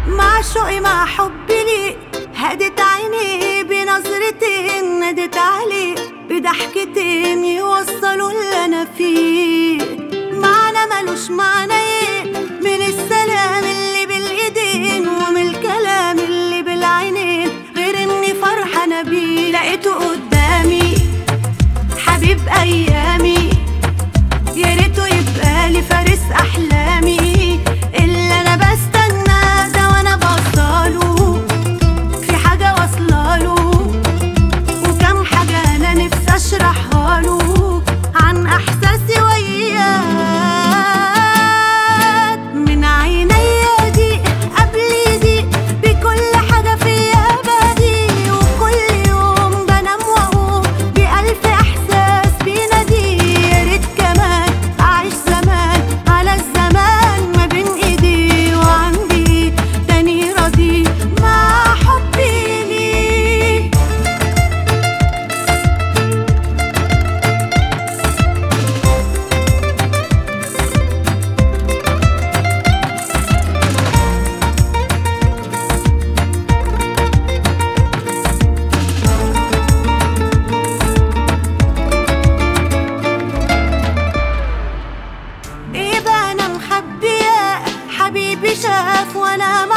معشوقي مع حبي ليه هدت عيني بنظرتين نادت عليه بضحكتين يوصلوا اللي انا فيه معنى ملوش معنى ايه من السلام اللي بالايدين ومن الكلام اللي بالعينين غير اني فرحانه بيه لقيته قدامي حبيب ايامي يا ريته يبقى لي فارس احلامي اللي انا بستناه ده وانا بوصله في حاجه واصلاله وكم حاجه انا نفسي اشرحها له عن احساسي وياك من عينيا دي قبل دي بكل حاجه فيا بدي وكل يوم بنام واقوم بألف احساس بينادي يا ريت كمان اعيش زمان على الزمان ما بين ايدي وعندي تاني راضي مع حبي ليه ايه بقى انا مخبيه حبيبي شاف وانا